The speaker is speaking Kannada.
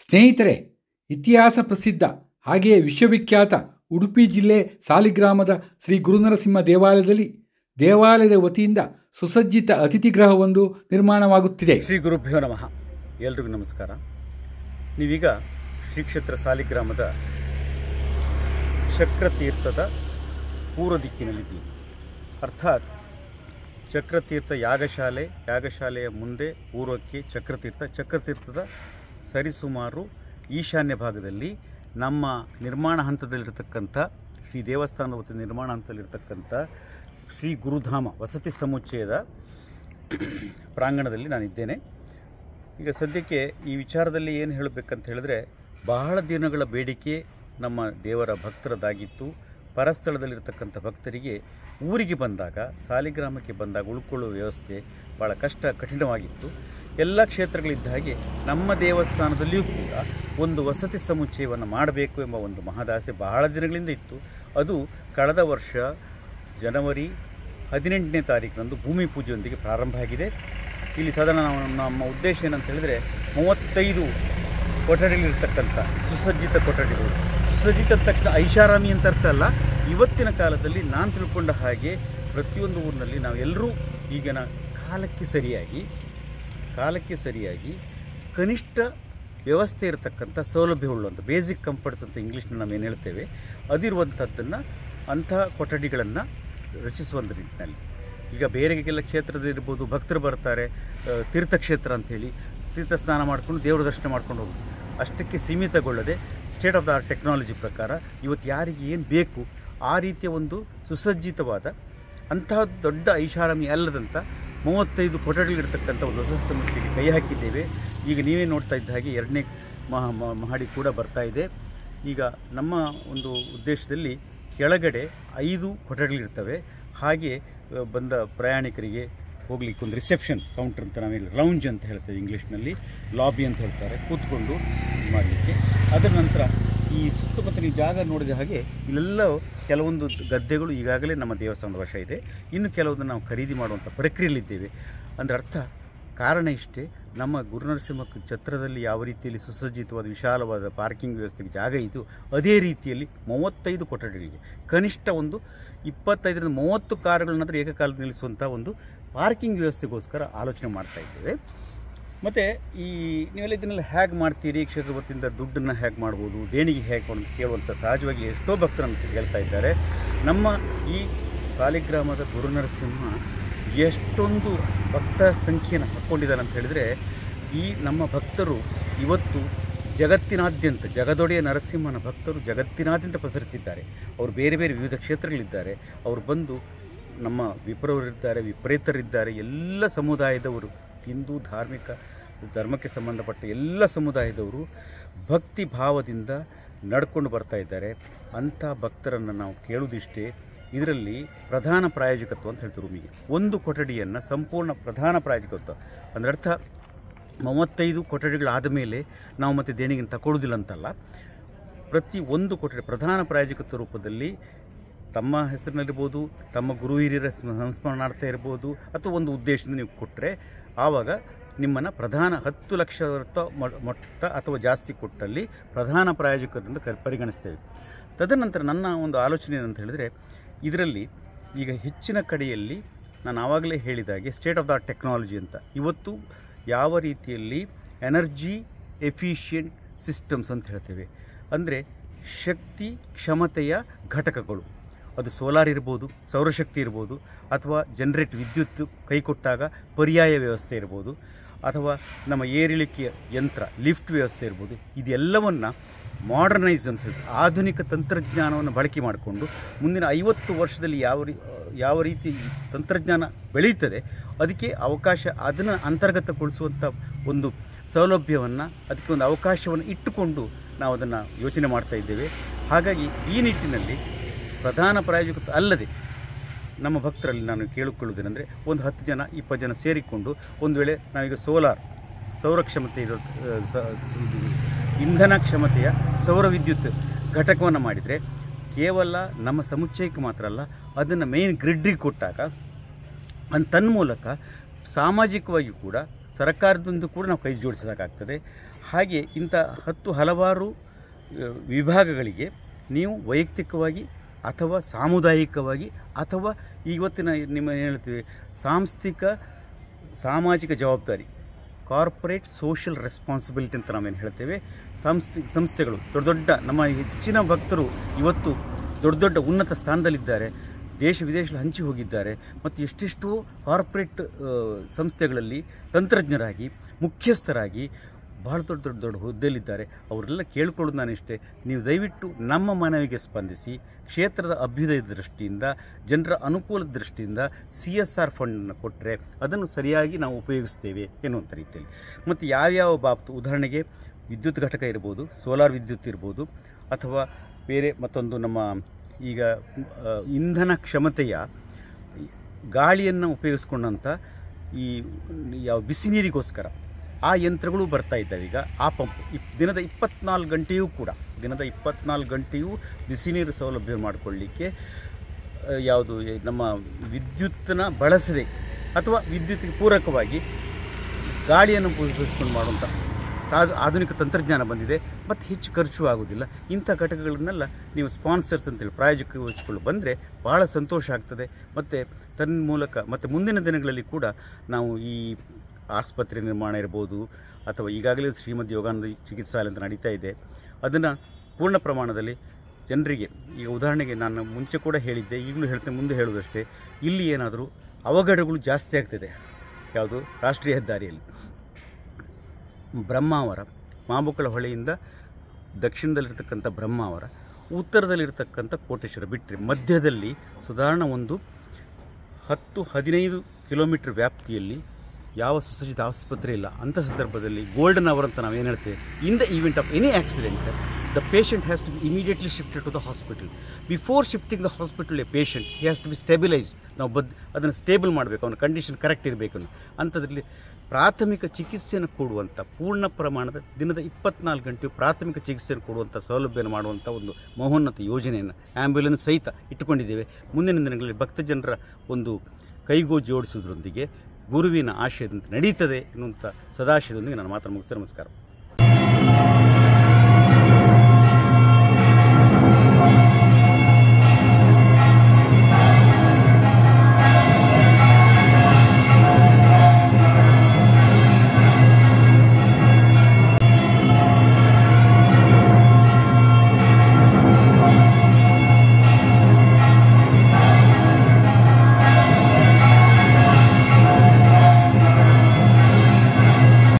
ಸ್ನೇಹಿತರೆ ಇತಿಹಾಸ ಪ್ರಸಿದ್ಧ ಹಾಗೆಯೇ ವಿಶ್ವವಿಖ್ಯಾತ ಉಡುಪಿ ಜಿಲ್ಲೆ ಸಾಲಿಗ್ರಾಮದ ಶ್ರೀ ಗುರುನರಸಿಂಹ ದೇವಾಲಯದಲ್ಲಿ ದೇವಾಲಯದ ವತಿಯಿಂದ ಸುಸಜ್ಜಿತ ಅತಿಥಿ ಗೃಹವೊಂದು ನಿರ್ಮಾಣವಾಗುತ್ತಿದೆ ಶ್ರೀ ಗುರುಭ್ಯೋ ನಮಃ ಎಲ್ರಿಗೂ ನಮಸ್ಕಾರ ನೀವೀಗ ಶ್ರೀ ಕ್ಷೇತ್ರ ಸಾಲಿಗ್ರಾಮದ ಚಕ್ರತೀರ್ಥದ ಪೂರ್ವ ದಿಕ್ಕಿನಲ್ಲಿದ್ದೀವಿ ಅರ್ಥಾತ್ ಚಕ್ರತೀರ್ಥ ಯಾಗಶಾಲೆ ಯಾಗಶಾಲೆಯ ಮುಂದೆ ಪೂರ್ವಕ್ಕೆ ಚಕ್ರತೀರ್ಥ ಚಕ್ರತೀರ್ಥದ ಸರಿಸುಮಾರು ಈಶಾನ್ಯ ಭಾಗದಲ್ಲಿ ನಮ್ಮ ನಿರ್ಮಾಣ ಹಂತದಲ್ಲಿರ್ತಕ್ಕಂಥ ಶ್ರೀ ದೇವಸ್ಥಾನದ ವತಿಯಿಂದ ನಿರ್ಮಾಣ ಹಂತದಲ್ಲಿರ್ತಕ್ಕಂಥ ಶ್ರೀ ಗುರುಧಾಮ ವಸತಿ ಸಮುಚ್ಚಯದ ಪ್ರಾಂಗಣದಲ್ಲಿ ನಾನಿದ್ದೇನೆ ಈಗ ಸದ್ಯಕ್ಕೆ ಈ ವಿಚಾರದಲ್ಲಿ ಏನು ಹೇಳಬೇಕಂತ ಹೇಳಿದ್ರೆ ಬಹಳ ದಿನಗಳ ಬೇಡಿಕೆ ನಮ್ಮ ದೇವರ ಭಕ್ತರದಾಗಿತ್ತು ಪರಸ್ಥಳದಲ್ಲಿರ್ತಕ್ಕಂಥ ಭಕ್ತರಿಗೆ ಊರಿಗೆ ಬಂದಾಗ ಸಾಲಿಗ್ರಾಮಕ್ಕೆ ಬಂದಾಗ ಉಳ್ಕೊಳ್ಳುವ ವ್ಯವಸ್ಥೆ ಭಾಳ ಕಷ್ಟ ಕಠಿಣವಾಗಿತ್ತು ಎಲ್ಲ ಕ್ಷೇತ್ರಗಳಿದ್ದ ಹಾಗೆ ನಮ್ಮ ದೇವಸ್ಥಾನದಲ್ಲಿಯೂ ಕೂಡ ಒಂದು ವಸತಿ ಸಮುಚ್ಚಯವನ್ನು ಮಾಡಬೇಕು ಎಂಬ ಒಂದು ಮಹದಾಸೆ ಬಹಳ ದಿನಗಳಿಂದ ಇತ್ತು ಅದು ಕಳೆದ ವರ್ಷ ಜನವರಿ ಹದಿನೆಂಟನೇ ತಾರೀಕಿನಂದು ಭೂಮಿ ಪೂಜೆಯೊಂದಿಗೆ ಪ್ರಾರಂಭ ಆಗಿದೆ ಇಲ್ಲಿ ಸಾಧಾರಣ ನಾವು ನಮ್ಮ ಉದ್ದೇಶ ಏನಂತ ಹೇಳಿದರೆ ಮೂವತ್ತೈದು ಕೊಠಡಿಗಳಿರ್ತಕ್ಕಂಥ ಸುಸಜ್ಜಿತ ಕೊಠಡಿಗಳು ಸುಸಜ್ಜಿತ ತಕ್ಷಣ ಐಷಾರಾಮಿ ಅಂತ ಅರ್ಥ ಅಲ್ಲ ಇವತ್ತಿನ ಕಾಲದಲ್ಲಿ ನಾನು ತಿಳ್ಕೊಂಡ ಹಾಗೆ ಪ್ರತಿಯೊಂದು ಊರಿನಲ್ಲಿ ನಾವು ಎಲ್ಲರೂ ಈಗಿನ ಕಾಲಕ್ಕೆ ಸರಿಯಾಗಿ ಕಾಲಕ್ಕೆ ಸರಿಯಾಗಿ ಕನಿಷ್ಠ ವ್ಯವಸ್ಥೆ ಇರತಕ್ಕಂಥ ಸೌಲಭ್ಯವುಳ್ಳುವಂಥ ಬೇಸಿಕ್ ಕಂಫರ್ಟ್ಸ್ ಅಂತ ಇಂಗ್ಲೀಷ್ನ ನಾವೇನು ಹೇಳ್ತೇವೆ ಅದಿರುವಂಥದ್ದನ್ನು ಅಂತಹ ಕೊಠಡಿಗಳನ್ನು ರಚಿಸುವಂಥ ನಿಟ್ಟಿನಲ್ಲಿ ಈಗ ಬೇರೆಗೆಲ್ಲ ಕ್ಷೇತ್ರದಲ್ಲಿರ್ಬೋದು ಭಕ್ತರು ಬರ್ತಾರೆ ಆ, ತೀರ್ಥಕ್ಷೇತ್ರ ಅಂಥೇಳಿ ತೀರ್ಥ ಸ್ನಾನ ಮಾಡಿಕೊಂಡು ದೇವರ ದರ್ಶನ ಮಾಡ್ಕೊಂಡು ಹೋಗೋದು ಅಷ್ಟಕ್ಕೆ ಸೀಮಿತಗೊಳ್ಳದೆ state of the art technology ಪ್ರಕಾರ ಇವತ್ತು ಯಾರಿಗೆ ಏನು ಬೇಕು ಆ ರೀತಿಯ ಒಂದು ಸುಸಜ್ಜಿತವಾದ ಅಂತಹ ದೊಡ್ಡ ಐಷಾರಾಮಿ ಅಲ್ಲದಂಥ ಮೂವತ್ತೈದು ಕೊಠಡಿಗಳಿರ್ತಕ್ಕಂಥ ಒಂದು ಹೊಸ ಸಮಸ್ಯೆಗೆ ಕೈ ಹಾಕಿದ್ದೇವೆ ಈಗ ನೀವೇ ನೋಡ್ತಾ ಇದ್ದ ಹಾಗೆ ಎರಡನೇ ಮಹ ಮ- ಮಹಡಿ ಕೂಡ ಬರ್ತಾ ಇದೆ ಈಗ ನಮ್ಮ ಒಂದು ಉದ್ದೇಶದಲ್ಲಿ ಕೆಳಗಡೆ ಐದು ಕೊಠಡಿಗಳಿರ್ತವೆ ಹಾಗೆ ಆ, ಬಂದ ಪ್ರಯಾಣಿಕರಿಗೆ ಹೋಗ್ಲಿಕ್ಕೆ ಒಂದು ರಿಸೆಪ್ಷನ್ ಕೌಂಟರ್ ಅಂತ ನಾವೇನು ಲೌಂಜ್ ಅಂತ ಹೇಳ್ತೇವೆ ಇಂಗ್ಲೀಷ್ನಲ್ಲಿ ಲಾಬಿ ಅಂತ ಹೇಳ್ತಾರೆ ಕೂತ್ಕೊಂಡು ಇದು ಮಾಡಲಿಕ್ಕೆ ಅದರ ನಂತರ ಈ ಸುತ್ತಮುತ್ತ ನೀವು ಜಾಗ ನೋಡಿದ ಹಾಗೆ ಇಲ್ಲೆಲ್ಲ ಕೆಲವೊಂದು ಗದ್ದೆಗಳು ಈಗಾಗಲೇ ನಮ್ಮ ದೇವಸ್ಥಾನದ ವಶ ಇದೆ ಇನ್ನು ಕೆಲವೊಂದು ನಾವು ಖರೀದಿ ಮಾಡುವಂಥ ಪ್ರಕ್ರಿಯೆಯಲ್ಲಿದ್ದೇವೆ ಅಂದರೆ ಅರ್ಥ ಕಾರಣ ಇಷ್ಟೇ ನಮ್ಮ ಗುರುನರಸಿಂಹ ಛತ್ರದಲ್ಲಿ ಯಾವ ರೀತಿಯಲ್ಲಿ ಸುಸಜ್ಜಿತವಾದ ವಿಶಾಲವಾದ ಪಾರ್ಕಿಂಗ್ ವ್ಯವಸ್ಥೆಗೆ ಜಾಗ ಇದು ಅದೇ ರೀತಿಯಲ್ಲಿ ಮೂವತ್ತೈದು ಕೊಠಡಿಗಳಿಗೆ ಕನಿಷ್ಠ ಒಂದು ಇಪ್ಪತ್ತೈದರಿಂದ ಮೂವತ್ತು ಕಾರುಗಳನ್ನಾದರೂ ಏಕಕಾಲದಲ್ಲಿ ನಿಲ್ಲಿಸುವಂಥ ಒಂದು ಪಾರ್ಕಿಂಗ್ ವ್ಯವಸ್ಥೆಗೋಸ್ಕರ ಆಲೋಚನೆ ಮಾಡ್ತಾ ಇದ್ದೇವೆ ಮತ್ತು ಈ ನೀವೆಲ್ಲ ಇದನ್ನೆಲ್ಲ ಹೇಗೆ ಮಾಡ್ತೀರಿ ಕ್ಷೇತ್ರ ವತಿಯಿಂದ ದುಡ್ಡನ್ನು ಹೇಗೆ ಮಾಡ್ಬೋದು ದೇಣಿಗೆ ಹೇಗೆ ಕೊಡು- ಕೇಳುವಂಥ ಸಹಜವಾಗಿ ಎಷ್ಟೋ ಭಕ್ತರನ್ನು ಹೇಳ್ತಾ ಇದ್ದಾರೆ ನಮ್ಮ ಈ ಸಾಲಿಗ್ರಾಮದ ಗುರುನರಸಿಂಹ ಎಷ್ಟೊಂದು ಭಕ್ತ ಸಂಖ್ಯೆಯನ್ನು ಹಾಕ್ಕೊಂಡಿದ್ದಾರೆ ಅಂತ ಹೇಳಿದರೆ ಈ ನಮ್ಮ ಭಕ್ತರು ಇವತ್ತು ಜಗತ್ತಿನಾದ್ಯಂತ ಜಗದೊಡೆಯ ನರಸಿಂಹನ ಭಕ್ತರು ಜಗತ್ತಿನಾದ್ಯಂತ ಪಸರಿಸಿದ್ದಾರೆ ಅವರು ಬೇರೆ ಬೇರೆ ವಿವಿಧ ಕ್ಷೇತ್ರಗಳಿದ್ದಾರೆ ಅವರು ಬಂದು ನಮ್ಮ ವಿಪ್ರವರಿದ್ದಾರೆ ವಿಪರೀತರಿದ್ದಾರೆ ಎಲ್ಲ ಸಮುದಾಯದವರು ಹಿಂದೂ ಧಾರ್ಮಿಕ ಧರ್ಮಕ್ಕೆ ಸಂಬಂಧಪಟ್ಟ ಎಲ್ಲ ಸಮುದಾಯದವರು ಭಕ್ತಿ ಭಾವದಿಂದ ನಡ್ಕೊಂಡು ಬರ್ತಾ ಇದ್ದಾರೆ ಅಂಥ ಭಕ್ತರನ್ನು ನಾವು ಕೇಳುವುದಿಷ್ಟೇ ಇದರಲ್ಲಿ ಪ್ರಧಾನ ಪ್ರಾಯೋಜಕತ್ವ ಅಂತ ಹೇಳ್ತಾರೆ ರೂಮಿಗೆ ಒಂದು ಕೊಠಡಿಯನ್ನು ಸಂಪೂರ್ಣ ಪ್ರಧಾನ ಪ್ರಾಯೋಜಕತ್ವ ಅಂದರೆ ಅರ್ಥ ಮೂವತ್ತೈದು ಕೊಠಡಿಗಳಾದ ಮೇಲೆ ನಾವು ಮತ್ತೆ ದೇಣಿಗೆಯನ್ನು ತಗೊಳ್ಳೋದಿಲ್ಲ ಅಂತಲ್ಲ ಪ್ರತಿ ಒಂದು ಕೊಠಡಿ ಪ್ರಧಾನ ಪ್ರಾಯೋಜಕತ್ವ ರೂಪದಲ್ಲಿ ತಮ್ಮ ಹೆಸರಿನಲ್ಲಿರ್ಬೋದು ತಮ್ಮ ಗುರು ಹಿರಿಯರ ಸ್ಮ- ಸಂಸ್ಮರಣಾರ್ಥ ಇರ್ಬೋದು ಅಥವಾ ಒಂದು ಉದ್ದೇಶದಿಂದ ನೀವು ಕೊಟ್ಟರೆ ಆವಾಗ ನಿಮ್ಮನ್ನು ಪ್ರಧಾನ ಹತ್ತು ಲಕ್ಷ ಮೊಟ್ಟ ಮೊತ್ತ ಅಥವಾ ಜಾಸ್ತಿ ಕೊಟ್ಟಲ್ಲಿ ಪ್ರಧಾನ ಪ್ರಾಯೋಜಕರಿಂದ ಕ ಪರಿಗಣಿಸ್ತೇವೆ ತದನಂತರ ನನ್ನ ಒಂದು ಆಲೋಚನೆ ಏನಂತ ಹೇಳಿದರೆ ಇದರಲ್ಲಿ ಈಗ ಹೆಚ್ಚಿನ ಕಡೆಯಲ್ಲಿ ನಾನು ಆವಾಗಲೇ ಹೇಳಿದಾಗೆ state of the art technology ಅಂತ ಇವತ್ತು ಯಾವ ರೀತಿಯಲ್ಲಿ ಎನರ್ಜಿ ಎಫಿಷಿಯೆಂಟ್ ಸಿಸ್ಟಮ್ಸ್ ಅಂತ ಹೇಳ್ತೇವೆ ಅಂದರೆ ಶಕ್ತಿ ಕ್ಷಮತೆಯ ಘಟಕಗಳು ಅದು ಸೋಲಾರ್ ಇರ್ಬೋದು ಸೌರಶಕ್ತಿ ಇರ್ಬೋದು ಅಥವಾ ಜನರೇಟ್ ವಿದ್ಯುತ್ ಕೈ ಕೊಟ್ಟಾಗ ಪರ್ಯಾಯ ವ್ಯವಸ್ಥೆ ಇರ್ಬೋದು ಅಥವಾ ನಮ್ಮ ಏರಿಳಿಕೆಯ ಯಂತ್ರ ಲಿಫ್ಟ್ ವ್ಯವಸ್ಥೆ ಇರ್ಬೋದು ಇದೆಲ್ಲವನ್ನು ಮಾಡರ್ನೈಸ್ ಅಂತ ಹೇಳಿ ಆಧುನಿಕ ತಂತ್ರಜ್ಞಾನವನ್ನು ಬಳಕೆ ಮಾಡಿಕೊಂಡು ಮುಂದಿನ ಐವತ್ತು ವರ್ಷದಲ್ಲಿ ಯಾವ ರೀ ಯಾವ ರೀತಿ ಈ ತಂತ್ರಜ್ಞಾನ ಬೆಳೀತದೆ ಅದಕ್ಕೆ ಅವಕಾಶ ಅದನ್ನು ಅಂತರ್ಗತಗೊಳಿಸುವಂಥ ಒಂದು ಸೌಲಭ್ಯವನ್ನು ಅದಕ್ಕೆ ಒಂದು ಅವಕಾಶವನ್ನು ಇಟ್ಟುಕೊಂಡು ನಾವು ಅದನ್ನು ಯೋಚನೆ ಮಾಡ್ತಾ ಇದ್ದೇವೆ ಹಾಗಾಗಿ ಈ ನಿಟ್ಟಿನಲ್ಲಿ ಪ್ರಧಾನ ಪ್ರಾಯೋಜಕತ್ವ ಅಲ್ಲದೆ ನಮ್ಮ ಭಕ್ತರಲ್ಲಿ ನಾನು ಕೇಳಿಕೊಳ್ಳುವುದೇನೆಂದರೆ ಒಂದು ಹತ್ತು ಜನ ಇಪ್ಪತ್ತು ಜನ ಸೇರಿಕೊಂಡು ಒಂದು ವೇಳೆ ನಾವೀಗ ಸೋಲಾರ್ ಸೌರ ಕ್ಷಮತೆ ಇರೋ ಆ, ಸ- ಇದು ಇಂಧನ ಕ್ಷಮತೆಯ ಸೌರ ವಿದ್ಯುತ್ ಘಟಕವನ್ನು ಮಾಡಿದರೆ ಕೇವಲ ನಮ್ಮ ಸಮುಚ್ಚಯಕ್ಕೆ ಮಾತ್ರ ಅಲ್ಲ ಅದನ್ನು ಮೇನ್ ಗ್ರಿಡ್ಡಿಗೆ ಕೊಟ್ಟಾಗ ಅನ್ ತನ್ಮೂಲಕ ಸಾಮಾಜಿಕವಾಗಿ ಕೂಡ ಸರ್ಕಾರದಿಂದ ಕೂಡ ನಾವು ಕೈ ಜೋಡಿಸೋದಕ್ಕಾಗ್ತದೆ ಹಾಗೆ ಇಂಥ ಹತ್ತು ಹಲವಾರು ಆ, ವಿಭಾಗಗಳಿಗೆ ನೀವು ವೈಯಕ್ತಿಕವಾಗಿ ಅಥವಾ ಸಾಮುದಾಯಿಕವಾಗಿ ಅಥವಾ ಇವತ್ತಿನ ನಿಮ್ಮ ಏನು ಹೇಳ್ತೀವಿ ಸಾಂಸ್ಥಿಕ ಸಾಮಾಜಿಕ ಜವಾಬ್ದಾರಿ ಕಾರ್ಪೊರೇಟ್ ಸೋಷಿಯಲ್ ರೆಸ್ಪಾನ್ಸಿಬಿಲಿಟಿ ಅಂತ ನಾವೇನು ಹೇಳ್ತೇವೆ ಸಂಸ್ಥೆ ಸಂಸ್ಥೆಗಳು ದೊಡ್ಡ ದೊಡ್ಡ ನಮ್ಮ ಹೆಚ್ಚಿನ ಭಕ್ತರು ಇವತ್ತು ದೊಡ್ಡ ದೊಡ್ಡ ಉನ್ನತ ಸ್ಥಾನದಲ್ಲಿದ್ದಾರೆ ದೇಶ ವಿದೇಶದಲ್ಲಿ ಹಂಚಿ ಹೋಗಿದ್ದಾರೆ ಮತ್ತು ಎಷ್ಟೆಷ್ಟೋ ಕಾರ್ಪೊರೇಟ್ ಆ, ಸಂಸ್ಥೆಗಳಲ್ಲಿ ತಂತ್ರಜ್ಞರಾಗಿ ಮುಖ್ಯಸ್ಥರಾಗಿ ಬಹಳ ದೊಡ್ಡ ದೊಡ್ಡ ದೊಡ್ಡ ಹುದ್ದೆಯಲ್ಲಿದ್ದಾರೆ ಅವರೆಲ್ಲ ಕೇಳ್ಕೊಳ್ಳೋದು ನಾನಿಷ್ಟೇ ನೀವು ದಯವಿಟ್ಟು ನಮ್ಮ ಮನವಿಗೆ ಸ್ಪಂದಿಸಿ ಕ್ಷೇತ್ರದ ಅಭ್ಯುದಯದ ದೃಷ್ಟಿಯಿಂದ ಜನರ ಅನುಕೂಲದ ದೃಷ್ಟಿಯಿಂದ ಸಿ ಎಸ್ ಆರ್ ಫಂಡನ್ನು ಕೊಟ್ಟರೆ ಅದನ್ನು ಸರಿಯಾಗಿ ನಾವು ಉಪಯೋಗಿಸ್ತೇವೆ ಎನ್ನುವಂಥ ರೀತಿಯಲ್ಲಿ ಮತ್ತು ಯಾವ್ಯಾವ ಬಾಬ್ತು ಉದಾಹರಣೆಗೆ ವಿದ್ಯುತ್ ಘಟಕ ಇರ್ಬೋದು ಸೋಲಾರ್ ವಿದ್ಯುತ್ ಇರ್ಬೋದು ಅಥವಾ ಬೇರೆ ಮತ್ತೊಂದು ನಮ್ಮ ಈಗ ಆ, ಇಂಧನ ಕ್ಷಮತೆಯ ಗಾಳಿಯನ್ನು ಉಪಯೋಗಿಸ್ಕೊಂಡಂಥ ಈ ಯಾವ ಬಿಸಿ ನೀರಿಗೋಸ್ಕರ ಆ ಯಂತ್ರಗಳು ಬರ್ತಾ ಇದ್ದಾವೆ ಈಗ ಆ ಪಂಪ್ ಇಪ್ ದಿನದ ಇಪ್ಪತ್ನಾಲ್ಕು ಗಂಟೆಯೂ ಕೂಡ ದಿನದ ಇಪ್ಪತ್ನಾಲ್ಕು ಗಂಟೆಯೂ ಬಿಸಿ ನೀರು ಸೌಲಭ್ಯ ಮಾಡಿಕೊಳ್ಳಿಕ್ಕೆ ಯಾವುದು ಈ ನಮ್ಮ ವಿದ್ಯುತ್ತನ್ನ ಬಳಸದೆ ಅಥವಾ ವಿದ್ಯುತ್ಗೆ ಪೂರಕವಾಗಿ ಗಾಳಿಯನ್ನು ಉಪಯೋಗಿಸ್ಕೊಂಡು ಮಾಡುವಂಥ ತಾ- ಆಧುನಿಕ ತಂತ್ರಜ್ಞಾನ ಬಂದಿದೆ ಮತ್ತು ಹೆಚ್ಚು ಖರ್ಚು ಆಗೋದಿಲ್ಲ ಇಂಥ ಘಟಕಗಳನ್ನೆಲ್ಲ ನೀವು ಸ್ಪಾನ್ಸರ್ಸ್ ಅಂತೇಳಿ ಪ್ರಾಯೋಜಕಗೊಳಿಸಿಕೊಂಡು ಬಂದರೆ ಭಾಳ ಸಂತೋಷ ಆಗ್ತದೆ ಮತ್ತು ತನ್ನ ಮೂಲಕ ಮತ್ತು ಮುಂದಿನ ದಿನಗಳಲ್ಲಿ ಕೂಡ ನಾವು ಈ ಆಸ್ಪತ್ರೆ ನಿರ್ಮಾಣ ಇರ್ಬೋದು ಅಥವಾ ಈಗಾಗಲೇ ಶ್ರೀಮದ್ ಯೋಗಾನಂದ ಚಿಕಿತ್ಸಾಲಯ ಅಂತ ನಡೀತಾ ಇದೆ ಅದನ್ನು ಪೂರ್ಣ ಪ್ರಮಾಣದಲ್ಲಿ ಜನರಿಗೆ ಈಗ ಉದಾಹರಣೆಗೆ ನಾನು ಮುಂಚೆ ಕೂಡ ಹೇಳಿದ್ದೆ ಈಗಲೂ ಹೇಳ್ತೇನೆ ಮುಂದೆ ಹೇಳುವುದಷ್ಟೇ ಇಲ್ಲಿ ಏನಾದರೂ ಅವಘಡಗಳು ಜಾಸ್ತಿ ಆಗ್ತಿದೆ ಯಾವುದು ರಾಷ್ಟ್ರೀಯ ಹೆದ್ದಾರಿಯಲ್ಲಿ ಬ್ರಹ್ಮಾವರ ಮಾಬುಕ್ಕಳ ಹೊಳೆಯಿಂದ ದಕ್ಷಿಣದಲ್ಲಿರ್ತಕ್ಕಂಥ ಬ್ರಹ್ಮಾವರ ಉತ್ತರದಲ್ಲಿರ್ತಕ್ಕಂಥ ಕೋಟೇಶ್ವರ ಬಿಟ್ಟರೆ ಮಧ್ಯದಲ್ಲಿ ಸಾಧಾರಣ ಒಂದು ಹತ್ತು ಹದಿನೈದು ಕಿಲೋಮೀಟರ್ ವ್ಯಾಪ್ತಿಯಲ್ಲಿ ಯಾವ ಸುಸಜ್ಜಿತ ಆಸ್ಪತ್ರೆ ಇಲ್ಲ ಅಂಥ ಸಂದರ್ಭದಲ್ಲಿ ಗೋಲ್ಡನ್ ಅವರ್ ಅಂತ ನಾವೇನು ಹೇಳ್ತೇವೆ in the event of any accident the patient has to be immediately shifted to the hospital before shifting the hospital a patient he has to be stabilised ನಾವು ಬದ್ ಅದನ್ನು ಸ್ಟೇಬಲ್ ಮಾಡಬೇಕು ಅವನ ಕಂಡೀಷನ್ ಕರೆಕ್ಟ್ ಇರಬೇಕು ಅನ್ನೋ ಅಂಥದ್ರಲ್ಲಿ ಪ್ರಾಥಮಿಕ ಚಿಕಿತ್ಸೆಯನ್ನು ಕೊಡುವಂಥ ಪೂರ್ಣ ಪ್ರಮಾಣದ ದಿನದ ಇಪ್ಪತ್ನಾಲ್ಕು ಗಂಟೆಯು ಪ್ರಾಥಮಿಕ ಚಿಕಿತ್ಸೆಯನ್ನು ಕೊಡುವಂಥ ಸೌಲಭ್ಯವನ್ನು ಮಾಡುವಂಥ ಒಂದು ಮಹೋನ್ನತ ಯೋಜನೆಯನ್ನು ಆ್ಯಂಬ್ಯುಲೆನ್ಸ್ ಸಹಿತ ಇಟ್ಟುಕೊಂಡಿದ್ದೇವೆ ಮುಂದಿನ ದಿನಗಳಲ್ಲಿ ಭಕ್ತ ಜನರ ಒಂದು ಕೈಗೋ ಜೋಡಿಸುವುದರೊಂದಿಗೆ ಗುರುವಿನ ಆಶಯದಂತೆ ನಡೀತದೆ ಎನ್ನುವಂಥ ಸದಾಶಯದೊಂದಿಗೆ ನಾನು ಮಾತನ್ನು ಮುಗಿಸ್ತೇನೆ ನಮಸ್ಕಾರ